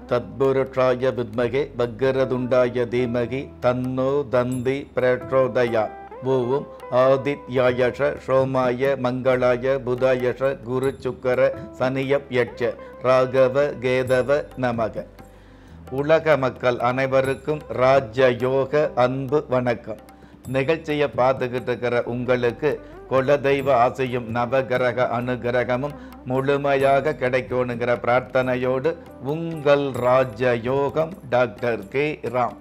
தத்புருஷாய வித்மகே பக்கரதுண்டாய தீமகி தன்னோ தந்தி பிரச்சோதயா ஓம் ஆதித்யாயஷ சோமாய மங்களாய புதாயஷ குரு சுக்கர சனியப் யட்ச ராகவ கேதவ நமக உலக மக்கள் அனைவருக்கும் ராஜ யோக அன்பு வணக்கம் நிகழ்ச்சியை பார்த்துக்கிட்டு இருக்கிற உங்களுக்கு குலதெய்வ ஆசையும் நவகிரக அனுகிரகமும் முழுமையாக கிடைக்கணுங்கிற பிரார்த்தனையோடு உங்கள் ராஜ யோகம் டாக்டர் கே ராம்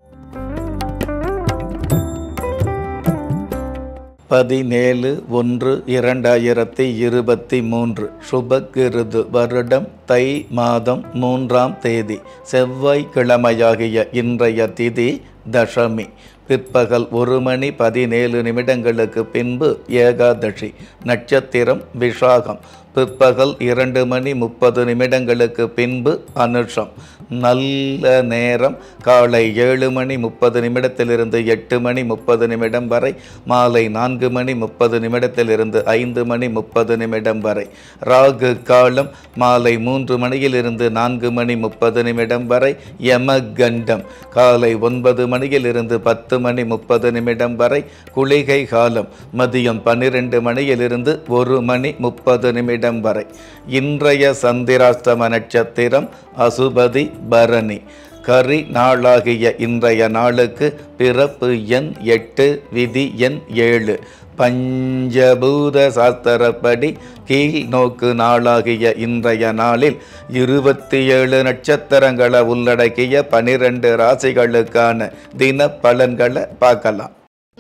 பதினேழு ஒன்று இரண்டாயிரத்தி இருபத்தி மூன்று சுபகிருது வருடம் தை மாதம் மூன்றாம் தேதி செவ்வாய்க்கிழமையாகிய இன்றைய திதி தசமி பிற்பகல் ஒரு மணி பதினேழு நிமிடங்களுக்கு பின்பு ஏகாதசி நட்சத்திரம் விஷாகம் பிற்பகல் இரண்டு மணி முப்பது நிமிடங்களுக்கு பின்பு அனுஷம் நல்ல நேரம் காலை ஏழு மணி முப்பது நிமிடத்திலிருந்து எட்டு மணி முப்பது நிமிடம் வரை மாலை நான்கு மணி முப்பது நிமிடத்திலிருந்து ஐந்து மணி முப்பது நிமிடம் வரை ராகு காலம் மாலை மூன்று மணியிலிருந்து நான்கு மணி முப்பது நிமிடம் வரை யமகண்டம் காலை ஒன்பது மணியிலிருந்து பத்து மணி முப்பது நிமிடம் வரை குளிகை காலம் மதியம் பன்னிரெண்டு மணியிலிருந்து ஒரு மணி முப்பது நிமிடம் வரை இன்றைய சந்திராஷ்டம நட்சத்திரம் அசுபதி பரணி கரி நாளாகிய இன்றைய நாளுக்கு பிறப்பு எண் எட்டு விதி எண் ஏழு பஞ்சபூத சாஸ்திரப்படி கீழ் நோக்கு நாளாகிய இன்றைய நாளில் இருபத்தி ஏழு நட்சத்திரங்களை உள்ளடக்கிய பனிரெண்டு ராசிகளுக்கான தின பலன்களை பார்க்கலாம்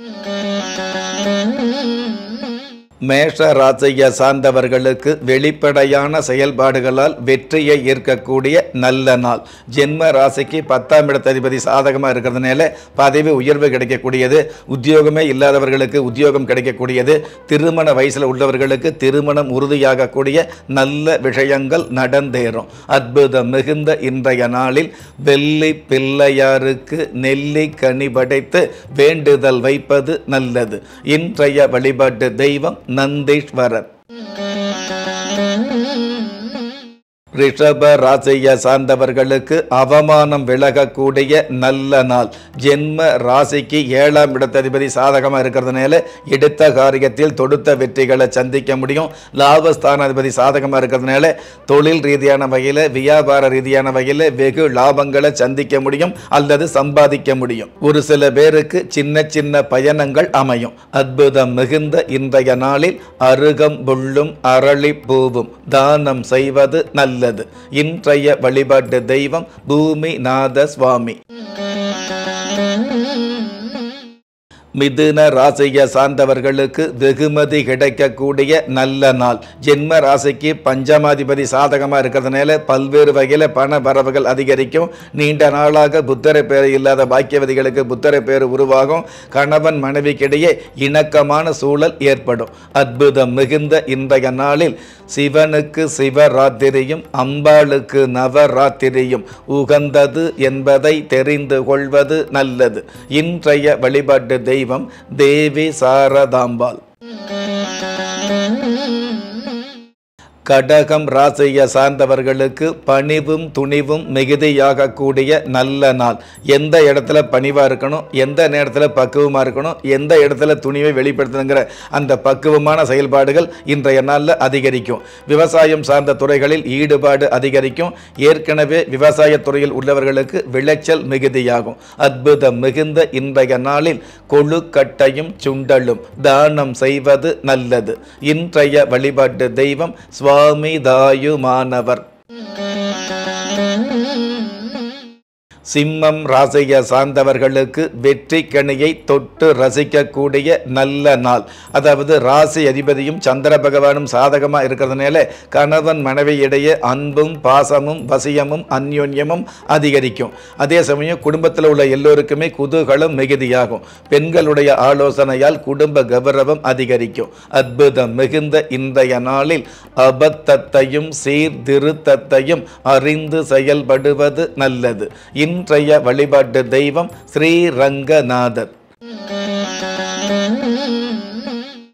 மேஷ ராசியை சார்ந்தவர்களுக்கு வெளிப்படையான செயல்பாடுகளால் வெற்றியை ஈர்க்கக்கூடிய நல்ல நாள் ஜென்ம ராசிக்கு பத்தாம் இடத்ததிபதி சாதகமாக இருக்கிறதுனால பதவி உயர்வு கிடைக்கக்கூடியது உத்தியோகமே இல்லாதவர்களுக்கு உத்தியோகம் கிடைக்கக்கூடியது திருமண வயசில் உள்ளவர்களுக்கு திருமணம் உறுதியாகக்கூடிய நல்ல விஷயங்கள் நடந்தேறும் அற்புதம் மிகுந்த இன்றைய நாளில் வெள்ளி பிள்ளையாருக்கு நெல்லி கனி படைத்து வேண்டுதல் வைப்பது நல்லது இன்றைய வழிபாட்டு தெய்வம் நந்தீஸ்வரர் ரிஷப ராசியை சார்ந்தவர்களுக்கு அவமானம் விலகக்கூடிய நல்ல நாள் ஜென்ம ராசிக்கு ஏழாம் இடத்ததிபதி சாதகமாக இருக்கிறதுனால எடுத்த காரியத்தில் தொடுத்த வெற்றிகளை சந்திக்க முடியும் லாபஸ்தானாதிபதி சாதகமாக இருக்கிறதுனால தொழில் ரீதியான வகையில் வியாபார ரீதியான வகையில் வெகு லாபங்களை சந்திக்க முடியும் அல்லது சம்பாதிக்க முடியும் ஒரு சில பேருக்கு சின்ன சின்ன பயணங்கள் அமையும் அற்புதம் மிகுந்த இன்றைய நாளில் அருகம் புல்லும் அரளி பூவும் தானம் செய்வது நல்லது இன்றைய வழிபாட்டு தெய்வம் பூமி நாத சுவாமி மிதுன ராசியை சார்ந்தவர்களுக்கு வெகுமதி கிடைக்கக்கூடிய நல்ல நாள் ஜென்ம ராசிக்கு பஞ்சமாதிபதி சாதகமாக இருக்கிறதுனால பல்வேறு வகையில் பண வரவுகள் அதிகரிக்கும் நீண்ட நாளாக புத்தரை பேர் இல்லாத பாக்கியவதிகளுக்கு புத்தரை பேர் உருவாகும் கணவன் மனைவிக்கிடையே இணக்கமான சூழல் ஏற்படும் அற்புதம் மிகுந்த இன்றைய நாளில் சிவனுக்கு சிவராத்திரியும் அம்பாளுக்கு நவராத்திரியும் உகந்தது என்பதை தெரிந்து கொள்வது நல்லது இன்றைய வழிபாட்டு தெய்வம் தேவி சாரதாம்பாள் கடகம் ராசியை சார்ந்தவர்களுக்கு பணிவும் துணிவும் மிகுதியாகக்கூடிய நல்ல நாள் எந்த இடத்துல பணிவாக இருக்கணும் எந்த நேரத்தில் பக்குவமாக இருக்கணும் எந்த இடத்துல துணிவை வெளிப்படுத்தணுங்கிற அந்த பக்குவமான செயல்பாடுகள் இன்றைய நாளில் அதிகரிக்கும் விவசாயம் சார்ந்த துறைகளில் ஈடுபாடு அதிகரிக்கும் ஏற்கனவே விவசாய துறையில் உள்ளவர்களுக்கு விளைச்சல் மிகுதியாகும் அற்புதம் மிகுந்த இன்றைய நாளில் கொழுக்கட்டையும் சுண்டலும் தானம் செய்வது நல்லது இன்றைய வழிபாட்டு தெய்வம் சுவாமி தாயுமானவர் சிம்மம் ராசியை சார்ந்தவர்களுக்கு வெற்றி கனியை தொட்டு ரசிக்கக்கூடிய நல்ல நாள் அதாவது ராசி அதிபதியும் சந்திர பகவானும் சாதகமாக இருக்கிறதுனால கணவன் மனைவி இடையே அன்பும் பாசமும் வசியமும் அந்யோன்யமும் அதிகரிக்கும் அதே சமயம் குடும்பத்தில் உள்ள எல்லோருக்குமே குதூகலம் மிகுதியாகும் பெண்களுடைய ஆலோசனையால் குடும்ப கௌரவம் அதிகரிக்கும் அற்புதம் மிகுந்த இன்றைய நாளில் அபத்தத்தையும் சீர்திருத்தத்தையும் அறிந்து செயல்படுவது நல்லது இன்றைய வழிபாட்டு தெய்வம் ஸ்ரீரங்கநாதர்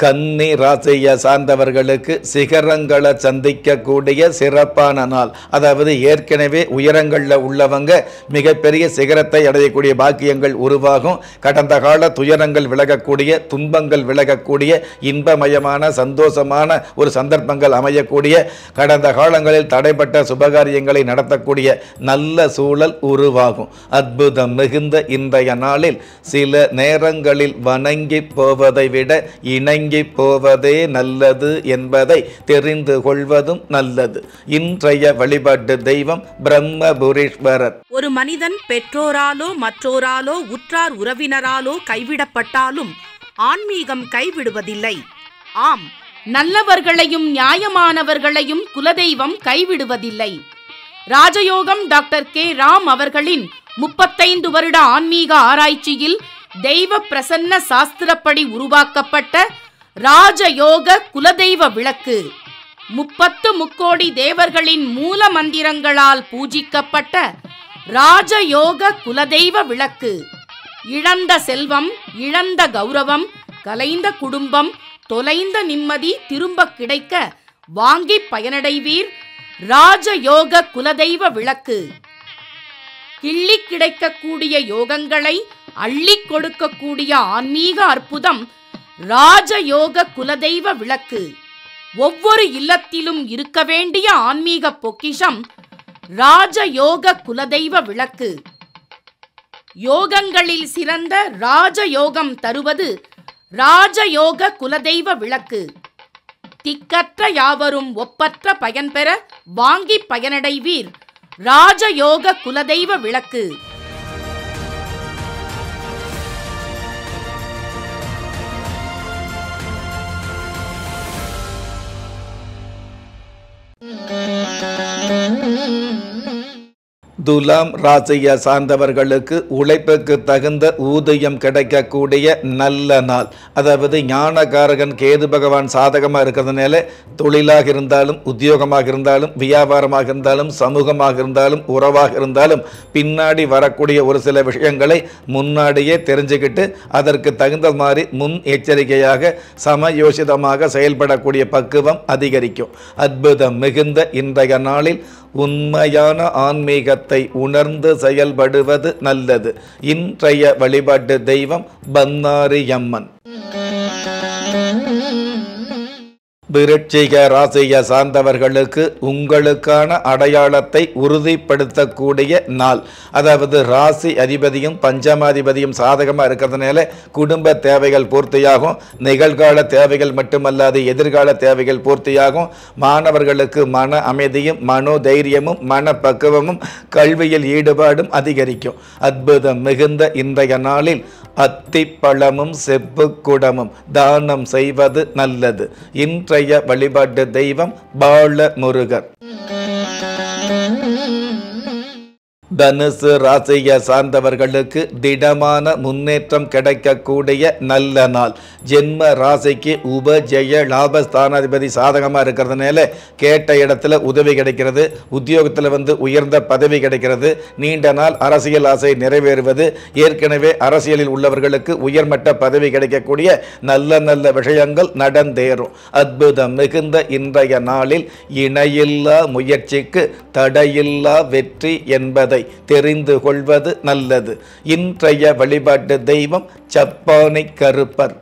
கன்னி ராசியை சார்ந்தவர்களுக்கு சிகரங்களை சந்திக்கக்கூடிய சிறப்பான நாள் அதாவது ஏற்கனவே உயரங்களில் உள்ளவங்க மிகப்பெரிய சிகரத்தை அடையக்கூடிய பாக்கியங்கள் உருவாகும் கடந்த கால துயரங்கள் விலகக்கூடிய துன்பங்கள் விலகக்கூடிய இன்பமயமான சந்தோஷமான ஒரு சந்தர்ப்பங்கள் அமையக்கூடிய கடந்த காலங்களில் தடைப்பட்ட சுபகாரியங்களை நடத்தக்கூடிய நல்ல சூழல் உருவாகும் அற்புதம் மிகுந்த இன்றைய நாளில் சில நேரங்களில் வணங்கி போவதை விட இணங்கி போவதே நல்லது என்பதை தெரிந்து கொள்வதும் நல்லது இன்றைய வழிபாட்டு தெய்வம் பிரம்மபுரீஸ்வரர் ஒரு மனிதன் பெற்றோராலோ மற்றோராலோ உற்றார் உறவினராலோ கைவிடப்பட்டாலும் ஆன்மீகம் கைவிடுவதில்லை ஆம் நல்லவர்களையும் நியாயமானவர்களையும் குலதெய்வம் கைவிடுவதில்லை ராஜயோகம் டாக்டர் கே ராம் அவர்களின் முப்பத்தைந்து வருட ஆன்மீக ஆராய்ச்சியில் தெய்வ பிரசன்ன சாஸ்திரப்படி உருவாக்கப்பட்ட ராஜயோக குலதெய்வ விளக்கு முப்பத்து முக்கோடி தேவர்களின் மூல மந்திரங்களால் பூஜிக்கப்பட்ட ராஜயோக குலதெய்வ விளக்கு இழந்த செல்வம் இழந்த கௌரவம் கலைந்த குடும்பம் தொலைந்த நிம்மதி திரும்ப கிடைக்க வாங்கி பயனடைவீர் ராஜயோக குலதெய்வ விளக்கு கிள்ளி கிடைக்கக்கூடிய யோகங்களை அள்ளி கொடுக்கக்கூடிய ஆன்மீக அற்புதம் ராஜயோக குலதெய்வ விளக்கு ஒவ்வொரு இல்லத்திலும் இருக்க வேண்டிய ஆன்மீக பொக்கிஷம் ராஜயோக குலதெய்வ விளக்கு யோகங்களில் சிறந்த ராஜயோகம் தருவது ராஜயோக குலதெய்வ விளக்கு திக்கற்ற யாவரும் ஒப்பற்ற பயன்பெற வாங்கி பயனடைவீர் ராஜயோக குலதெய்வ விளக்கு துலாம் ராசியை சார்ந்தவர்களுக்கு உழைப்புக்கு தகுந்த ஊதியம் கிடைக்கக்கூடிய நல்ல நாள் அதாவது ஞானகாரகன் கேது பகவான் சாதகமாக இருக்கிறதுனால தொழிலாக இருந்தாலும் உத்தியோகமாக இருந்தாலும் வியாபாரமாக இருந்தாலும் சமூகமாக இருந்தாலும் உறவாக இருந்தாலும் பின்னாடி வரக்கூடிய ஒரு சில விஷயங்களை முன்னாடியே தெரிஞ்சுக்கிட்டு அதற்கு தகுந்த மாதிரி முன் எச்சரிக்கையாக சமயோசிதமாக செயல்படக்கூடிய பக்குவம் அதிகரிக்கும் அற்புதம் மிகுந்த இன்றைய நாளில் உண்மையான ஆன்மீகத்தை உணர்ந்து செயல்படுவது நல்லது இன்றைய வழிபாட்டு தெய்வம் பன்னாரி அம்மன் விருட்சிக ராசியை சார்ந்தவர்களுக்கு உங்களுக்கான அடையாளத்தை உறுதிப்படுத்தக்கூடிய நாள் அதாவது ராசி அதிபதியும் பஞ்சமாதிபதியும் சாதகமாக இருக்கிறதுனால குடும்ப தேவைகள் பூர்த்தியாகும் நிகழ்கால தேவைகள் மட்டுமல்லாது எதிர்கால தேவைகள் பூர்த்தியாகும் மாணவர்களுக்கு மன அமைதியும் மனோ தைரியமும் மன பக்குவமும் கல்வியில் ஈடுபாடும் அதிகரிக்கும் அற்புதம் மிகுந்த இன்றைய நாளில் அத்திப்பழமும் செப்புக்குடமும் தானம் செய்வது நல்லது இன்றைய வழிபாட்டு தெய்வம் பால முருகர் தனுசு ராசியை சார்ந்தவர்களுக்கு திடமான முன்னேற்றம் கிடைக்கக்கூடிய நல்ல நாள் ஜென்ம ராசிக்கு உபஜெய லாபஸ்தானாதிபதி சாதகமாக இருக்கிறதுனால கேட்ட இடத்துல உதவி கிடைக்கிறது உத்தியோகத்தில் வந்து உயர்ந்த பதவி கிடைக்கிறது நீண்ட நாள் அரசியல் ஆசை நிறைவேறுவது ஏற்கனவே அரசியலில் உள்ளவர்களுக்கு உயர்மட்ட பதவி கிடைக்கக்கூடிய நல்ல நல்ல விஷயங்கள் நடந்தேறும் அற்புதம் மிகுந்த இன்றைய நாளில் இணையில்லா முயற்சிக்கு தடையில்லா வெற்றி என்பதை தெரிந்து கொள்வது நல்லது இன்றைய வழிபாட்டு தெய்வம் சப்பானை கருப்பர்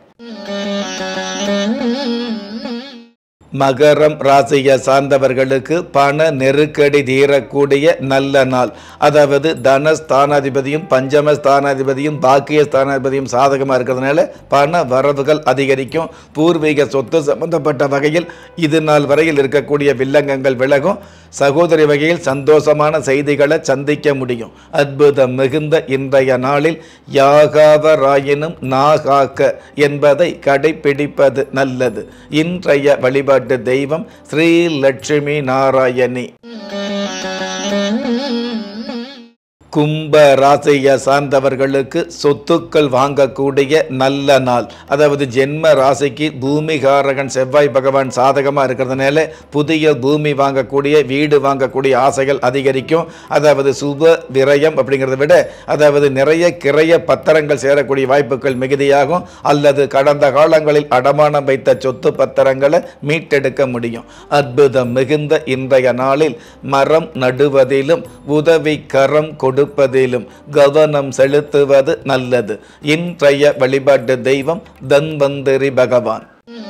மகரம் ராசியை சார்ந்தவர்களுக்கு பண நெருக்கடி தீரக்கூடிய நல்ல நாள் அதாவது தனஸ்தானாதிபதியும் பஞ்சம ஸ்தானாதிபதியும் பாக்கிய ஸ்தானாதிபதியும் சாதகமாக இருக்கிறதுனால பண வரவுகள் அதிகரிக்கும் பூர்வீக சொத்து சம்பந்தப்பட்ட வகையில் இது நாள் வரையில் இருக்கக்கூடிய வில்லங்கங்கள் விலகும் சகோதரி வகையில் சந்தோஷமான செய்திகளை சந்திக்க முடியும் அற்புதம் மிகுந்த இன்றைய நாளில் யாகாவராயினும் நாகாக்க என்பதை கடைபிடிப்பது நல்லது இன்றைய வழிபாட்டு தெய்வம் ஸ்ரீ லட்சுமி நாராயணி கும்ப ராசியை சார்ந்தவர்களுக்கு சொத்துக்கள் வாங்கக்கூடிய நல்ல நாள் அதாவது ஜென்ம ராசிக்கு பூமிகாரகன் செவ்வாய் பகவான் சாதகமாக இருக்கிறதுனால புதிய பூமி வாங்கக்கூடிய வீடு வாங்கக்கூடிய ஆசைகள் அதிகரிக்கும் அதாவது சுப விரயம் அப்படிங்கிறத விட அதாவது நிறைய கிரைய பத்திரங்கள் சேரக்கூடிய வாய்ப்புகள் மிகுதியாகும் அல்லது கடந்த காலங்களில் அடமானம் வைத்த சொத்து பத்திரங்களை மீட்டெடுக்க முடியும் அற்புதம் மிகுந்த இன்றைய நாளில் மரம் நடுவதிலும் உதவி கரம் கொடுப்பதிலும் கவனம் செலுத்துவது நல்லது இன்றைய வழிபாட்டு தெய்வம் தன்வந்திரி பகவான்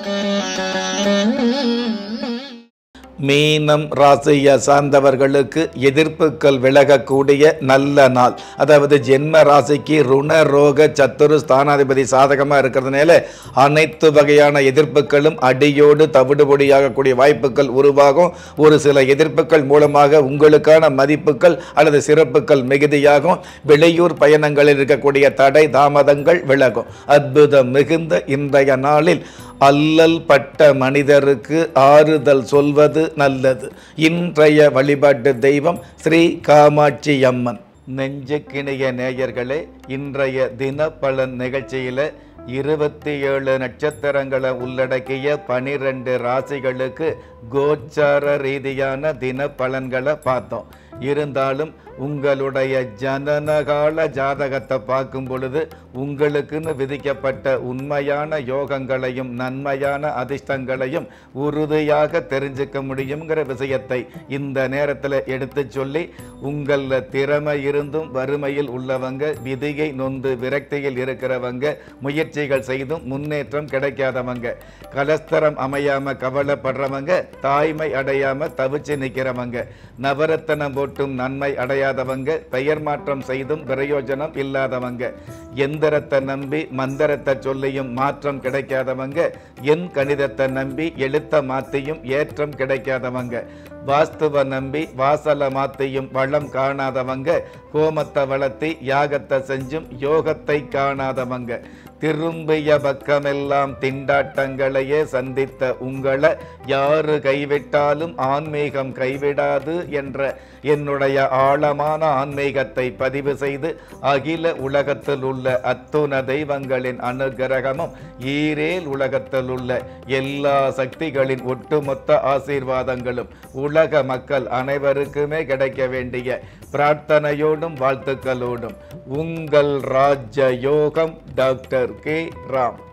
மீனம் ராசியை சார்ந்தவர்களுக்கு எதிர்ப்புகள் விலகக்கூடிய நல்ல நாள் அதாவது ஜென்ம ராசிக்கு ருண ரோக சத்துரு ஸ்தானாதிபதி சாதகமாக இருக்கிறதுனால அனைத்து வகையான எதிர்ப்புகளும் அடியோடு தவிடுபொடியாகக்கூடிய வாய்ப்புகள் உருவாகும் ஒரு சில எதிர்ப்புகள் மூலமாக உங்களுக்கான மதிப்புகள் அல்லது சிறப்புகள் மிகுதியாகும் வெளியூர் பயணங்களில் இருக்கக்கூடிய தடை தாமதங்கள் விலகும் அற்புதம் மிகுந்த இன்றைய நாளில் அல்லல் பட்ட மனிதருக்கு ஆறுதல் சொல்வது நல்லது இன்றைய வழிபாட்டு தெய்வம் ஸ்ரீ காமாட்சி அம்மன் நெஞ்சுக்கிணைய நேயர்களே இன்றைய தினப்பலன் நிகழ்ச்சியில இருபத்தி ஏழு நட்சத்திரங்களை உள்ளடக்கிய பனிரெண்டு ராசிகளுக்கு கோச்சார ரீதியான தின பலன்களை பார்த்தோம் இருந்தாலும் உங்களுடைய ஜனனகால ஜாதகத்தை பார்க்கும் பொழுது உங்களுக்குன்னு விதிக்கப்பட்ட உண்மையான யோகங்களையும் நன்மையான அதிர்ஷ்டங்களையும் உறுதியாக தெரிஞ்சுக்க முடியுங்கிற விஷயத்தை இந்த நேரத்தில் எடுத்து சொல்லி உங்களில் திறமை இருந்தும் வறுமையில் உள்ளவங்க விதியை நொந்து விரக்தியில் இருக்கிறவங்க முயற்சிகள் செய்தும் முன்னேற்றம் கிடைக்காதவங்க கலஸ்தரம் அமையாம கவலைப்படுறவங்க தாய்மை அடையாம தவிச்சு நிற்கிறவங்க நவரத்தனம் போட்டும் நன்மை அடையாதவங்க பெயர் மாற்றம் செய்தும் பிரயோஜனம் இல்லாதவங்க எந்திரத்தை நம்பி மந்திரத்தை சொல்லியும் மாற்றம் கிடைக்காதவங்க என் கணிதத்தை நம்பி எழுத்த மாத்தியும் ஏற்றம் கிடைக்காதவங்க வாஸ்துவ நம்பி வாசல மாத்தியும் வளம் காணாதவங்க கோமத்தை வளர்த்தி யாகத்தை செஞ்சும் யோகத்தை காணாதவங்க திரும்பிய பக்கமெல்லாம் திண்டாட்டங்களையே சந்தித்த உங்களை யாரு கைவிட்டாலும் ஆன்மீகம் கைவிடாது என்ற என்னுடைய ஆழமான ஆன்மீகத்தை பதிவு செய்து அகில உலகத்தில் உள்ள அத்துண தெய்வங்களின் அனுகிரகமும் ஈரேல் உலகத்தில் உள்ள எல்லா சக்திகளின் ஒட்டுமொத்த ஆசீர்வாதங்களும் உலக மக்கள் அனைவருக்குமே கிடைக்க வேண்டிய பிரார்த்தனையோடும் வாழ்த்துக்களோடும் உங்கள் ராஜ யோகம் டாக்டர் கே ராம்